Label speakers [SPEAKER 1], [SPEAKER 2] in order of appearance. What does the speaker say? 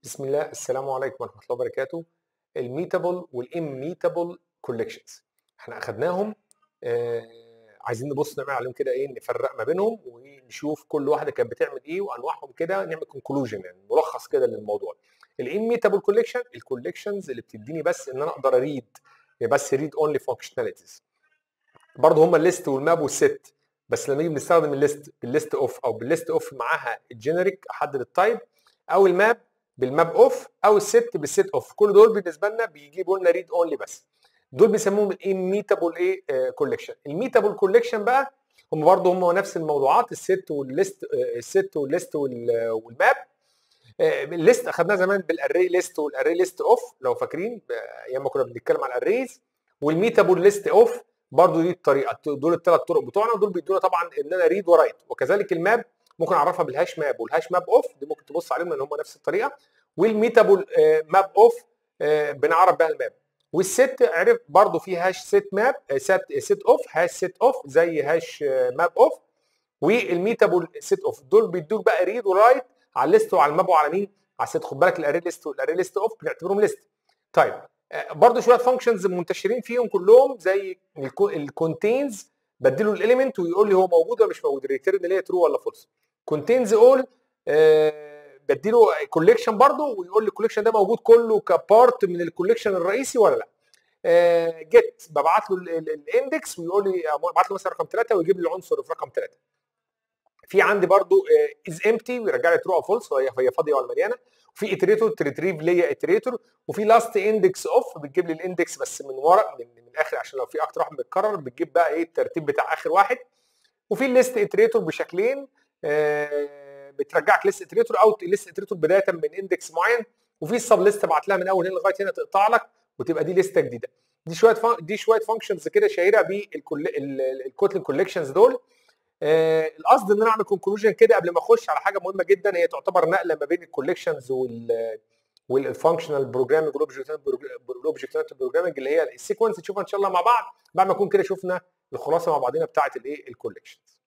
[SPEAKER 1] بسم الله السلام عليكم ورحمه الله وبركاته الميتابل والاميتابل كولكشنز احنا اخدناهم آه عايزين نبص نعمل عليهم كده ايه نفرق ما بينهم ونشوف كل واحده كانت بتعمل ايه وانواعهم كده نعمل كونكلوجن يعني ملخص كده للموضوع الاميتابل كولكشن الكولكشنز اللي بتديني بس ان انا اقدر اريد بس ريد اونلي فانكشناليتيز برضه هم الليست والماب والست بس لما نيجي بنستخدم الليست بالليست اوف او بالليست اوف معاها الجينيريك احدد التايب او الماب بالماب اوف او الست بالست اوف كل دول بالنسبه لنا بيجيبوا لنا ريد اونلي بس دول بيسموهم الاميتابل ايه كولكشن الميتابل كولكشن بقى هم برضه هم نفس الموضوعات الست والليست الست والليست والماب الليست اخدناها زمان بالاري ليست والاري ليست اوف لو فاكرين ايام ما كنا بنتكلم على الاريز والميتابل ليست اوف برضه دي الطريقه دول الثلاث طرق بتوعنا دول بيدونا طبعا ان انا ريد ورايت وكذلك الماب ممكن اعرفها بالهاش ماب والهاش ماب اوف دي ممكن تبص عليهم لان هم نفس الطريقه والميتابل ماب اوف بنعرف بها الماب والست عرف برضه في هاش ست ماب ست ست اوف هاش ست اوف زي هاش ماب اوف والميتابل ست اوف دول بيدوك بقى ريد ورايت على الليست وعلى الماب وعلى مين؟ على الست خد بالك الاري ليست والاري ليست اوف بنعتبرهم ليست طيب برضه شويه فانكشنز منتشرين فيهم كلهم زي الكونتينز بديله الاليمنت ويقول لي هو موجود ولا مش موجود الريتيرن اللي هي ترو ولا فولس كونتينز اول بديله كوليكشن برضه ويقول لي الكوليكشن ده موجود كله كبارت من الكوليكشن الرئيسي ولا لا جيت ببعت له الاندكس ويقول لي ابعت له مثلا رقم ثلاثه ويجيب لي العنصر في رقم ثلاثه في عندي برضو از امتي ويرجع لي ترو او فولس وهي هي فاضيه ولا مليانه وفي اتريتور تريتريف ليا اتريتور وفي لاست اندكس اوف بتجيب لي الاندكس بس من ورا من, من الاخر عشان لو في اكتر واحد متكرر بتجيب بقى ايه الترتيب بتاع اخر واحد وفي الليست اتريتور بشكلين آه بترجعك ليست اتريتور او ليست اتريتور بدايه من اندكس معين وفي السب ليست ابعت لها من اول هنا لغايه هنا تقطع لك وتبقى دي لسته جديده دي شويه فان... دي شويه فانكشنز كده شهيره بالكوتلين كوليكشنز دول آه القصد ان انا اعمل كونكلوجن كده قبل ما اخش على حاجه مهمه جدا هي تعتبر نقله ما بين الكوليكشنز وال والفانكشنال بروجرامنج والاوبجكت بروجرامنج اللي هي السيكونس نشوفها ان شاء الله مع بعض بعد ما نكون كده شفنا الخلاصه مع بعضنا بتاعه الايه الكوليكشنز